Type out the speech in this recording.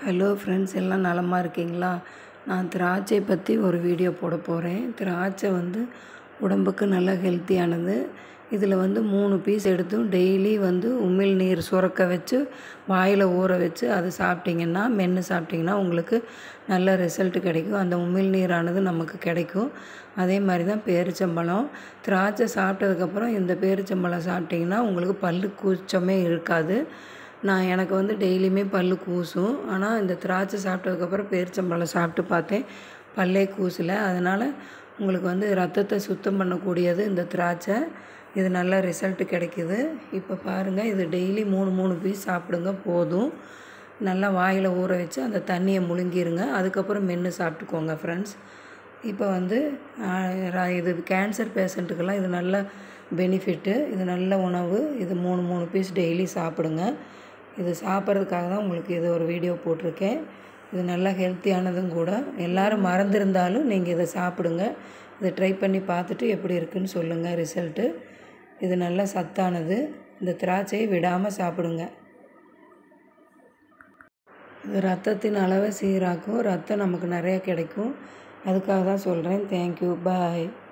hello friends எல்லாம் நலமாக இருக்கீங்களா நான் திராட்சை பற்றி ஒரு வீடியோ போட போகிறேன் திராட்சை வந்து உடம்புக்கு நல்ல ஹெல்த்தியானது இதில் வந்து மூணு பீஸ் எடுத்தும் டெய்லி வந்து உமிழ் நீர் சுரக்க வச்சு வாயில் ஊற வச்சு அது சாப்பிட்டிங்கன்னா மென்று சாப்பிட்டிங்கன்னா உங்களுக்கு நல்ல ரிசல்ட் கிடைக்கும் அந்த உமிழ் நீரானது நமக்கு கிடைக்கும் அதே மாதிரி தான் பேரிச்சம்பழம் திராட்சை சாப்பிட்டதுக்கப்புறம் இந்த பேரிச்சம்பழம் சாப்பிட்டிங்கன்னா உங்களுக்கு பல்லு கூச்சமே இருக்காது நான் எனக்கு வந்து டெய்லியுமே பல் கூசும் ஆனால் இந்த திராட்சை சாப்பிட்டதுக்கப்புறம் பேரிச்சம்பழம் சாப்பிட்டு பார்த்தேன் பல்லே கூசலை அதனால் உங்களுக்கு வந்து ரத்தத்தை சுத்தம் பண்ணக்கூடியது இந்த திராட்சை இது நல்ல ரிசல்ட்டு கிடைக்கிது இப்போ பாருங்கள் இது டெய்லி மூணு மூணு பீஸ் சாப்பிடுங்க போதும் நல்லா வாயில் ஊற வச்சு அந்த தண்ணியை முழுங்கிருங்க அதுக்கப்புறம் மென்று சாப்பிட்டுக்கோங்க ஃப்ரெண்ட்ஸ் இப்போ வந்து இது கேன்சர் பேஷண்ட்டுக்கெல்லாம் இது நல்ல பெனிஃபிட்டு இது நல்ல உணவு இது மூணு மூணு பீஸ் டெய்லி சாப்பிடுங்க இது சாப்பிட்றதுக்காக தான் உங்களுக்கு இது ஒரு வீடியோ போட்டிருக்கேன் இது நல்லா ஹெல்த்தியானதும் கூட எல்லோரும் மறந்துருந்தாலும் நீங்கள் இதை சாப்பிடுங்க இதை ட்ரை பண்ணி பார்த்துட்டு எப்படி இருக்குன்னு சொல்லுங்கள் ரிசல்ட்டு இது நல்ல சத்தானது இந்த திராட்சையை விடாமல் சாப்பிடுங்க இது ரத்தத்தின் அளவை சீராக்கும் ரத்தம் நமக்கு நிறையா கிடைக்கும் அதுக்காக தான் சொல்கிறேன் தேங்க்யூ பாய்